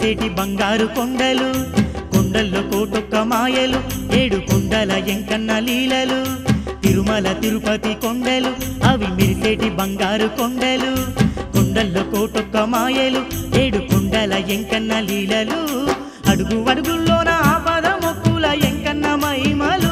మెరిసేటి బంగారు కొండలు కొండల్లో కోటొక్క మాయలు ఏడు కొండల ఎంకన్న లీలలు తిరుమల తిరుపతి కొండలు అవి మెరిసేటి బంగారు కొండలు కొండల్లో కోటొక్క మాయలు ఏడు కొండల ఎంకన్న లీలలు అడుగు అడుగుల్లోన ఆపద మొక్కుల ఎంకన్న మహిమలు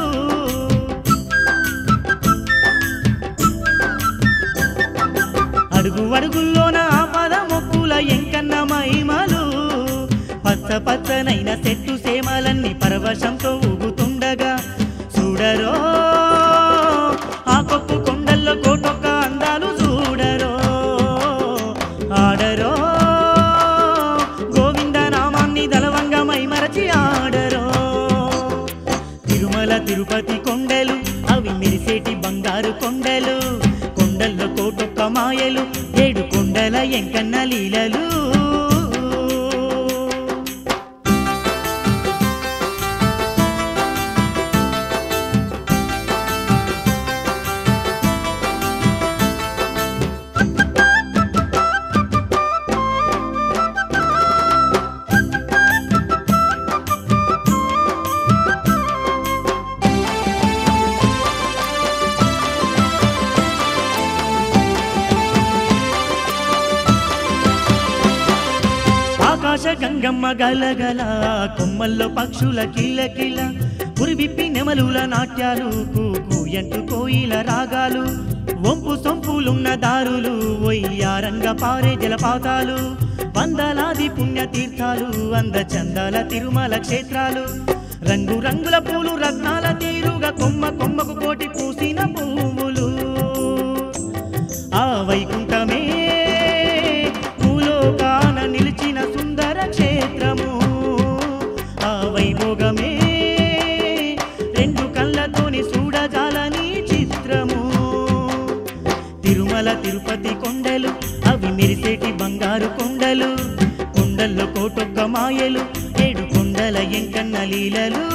అడుగు అడుగుల్లోన ఆపద మొక్కుల ఎంకన్న మహిమలు పచ్చ పచ్చనైన చెట్టు సేమలన్నీ పరవశంతో ఊగుతుండగా చూడరో ఆ కొప్పు కొండల్లో కోటొక్క అందాలు చూడరో ఆడరో గోవింద నామాన్ని దళవంగమై మరచి ఆడరో తిరుమల తిరుపతి కొండలు అవి మెరిసేటి బంగారు కొండలు కొండల్లో కోటొక్క మాయలు ఏడు కొండల ఎంకన్న లీలలు ఆకాశ గంగమ్మ గలగల కొమ్మల్లో పక్షుల కిలకిల ఉరివిప్పి నెమలుల నాట్యాలు కూకు ఎంటు కోయిల రాగాలు వంపు సొంపులున్న దారులు ఒయ్యారంగ పారే జలపాతాలు వందలాది పుణ్య తీర్థాలు అంద చందాల తిరుమల క్షేత్రాలు రంగు రంగుల పూలు రత్నాల తీరుగా కొమ్మ కొమ్మకు కోటి పూసిన పువ్వులు ఆ వైకుంఠమే భూలోకాన నిలిచిన సుందర క్షేత్రము ఆ వైభోగమే రెండు కళ్ళతోని చూడజాలని చిత్రము తిరుమల తిరుపతి కొండలు అవి మెరిసేటి బంగారు కొండలు కొండల్లో కోటొక్క మాయలు ఏడు కొండల ఎంకన్న లీలలు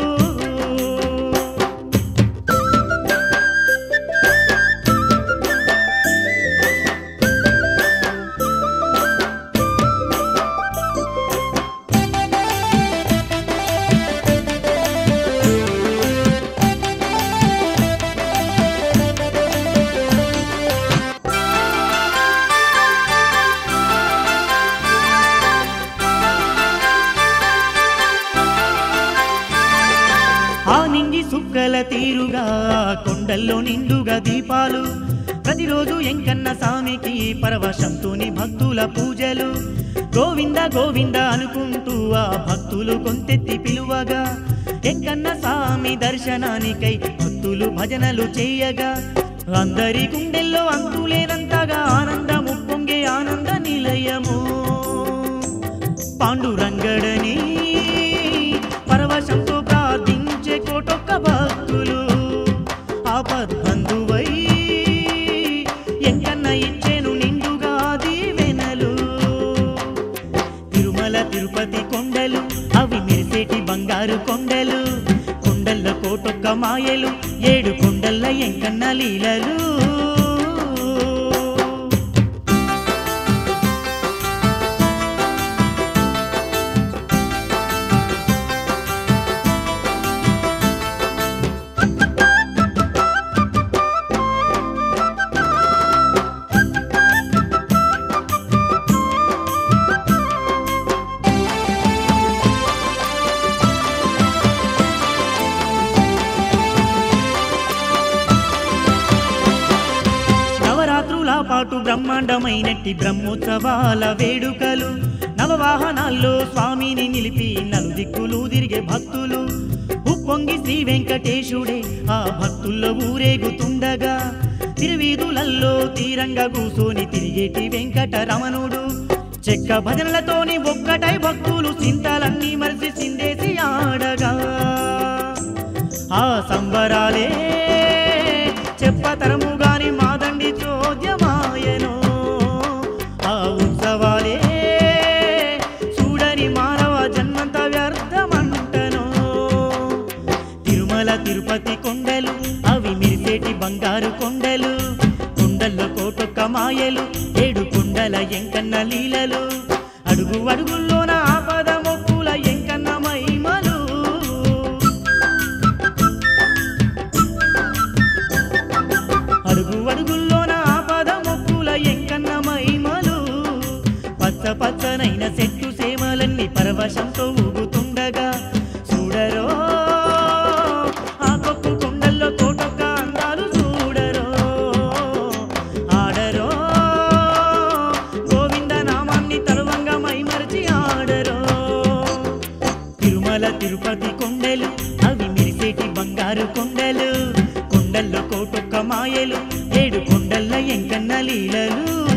ఆ నింగి సుక్కల తీరుగా కొండల్లో నిండుగా దీపాలు ప్రతిరోజు ఎంకన్న స్వామికి పరవశంతోని భక్తుల పూజలు గోవింద గోవింద అనుకుంటూ ఆ భక్తులు కొంతెత్తి పిలువగా ఎంకన్న స్వామి దర్శనానికై భక్తులు భజనలు చేయగా అందరి గుండెల్లో అంతులేనంతగా ఆనందము పొంగే ఆనంద నిలయము పాండురంగడని పరవశంతో ప్రార్థించే కోటొక్క భక్తులు ఆపద్బంధువై ఎంకన్న ఇచ్చేను నిండుగా దీవెనలు తిరుమల తిరుపతి కొండలు అవి మెరిసేటి బంగారు కొండలు కొండల్ల కోటొక్క మాయలు ఏడు కొండల్ల ఎంకన్న లీలలు నవరాత్రుల పాటు బ్రహ్మాండమైనట్టి బ్రహ్మోత్సవాల వేడుకలు నవవాహనాల్లో స్వామిని నిలిపి నలుదిక్కులు తిరిగే భక్తులు ఉప్పొంగి శ్రీ వెంకటేశుడే ఆ భక్తుల్లో ఊరేగుతుండగా తిరువీధులల్లో తీరంగా కూసోని తిరిగేటి వెంకటరమణుడు చెక్క భజనలతోని ఒక్కటై భక్తులు చింతలన్నీ మరిసి చిందేసి ఆడగా ఆ సంబరాలే చెప్పతరము గాని మాదండి చోద్యమాయను ఆ ఉత్సవాలే చూడని మానవ జన్మంత వ్యర్థమంటను తిరుమల తిరుపతి కొండలు అవి మెరిసేటి బంగారు కొండలు కొండల్లో కోటొక్క మాయలు ఏడు కొండల ఎంకన్న లీలలు అడుగు అడుగుల్లోన ఆపద పరవశంతో ఊగుతుండగా చూడరో ఆ కొప్పు కొండల్లో కోటొక్క అందాలు చూడరో ఆడరో గోవింద నామాన్ని తరువంగా మైమరచి ఆడరో తిరుమల తిరుపతి కొండలు అవి మెరిసేటి బంగారు కొండలు కొండల్లో కోటొక్క మాయలు ఏడు కొండల్ల ఎంకన్న లీలలు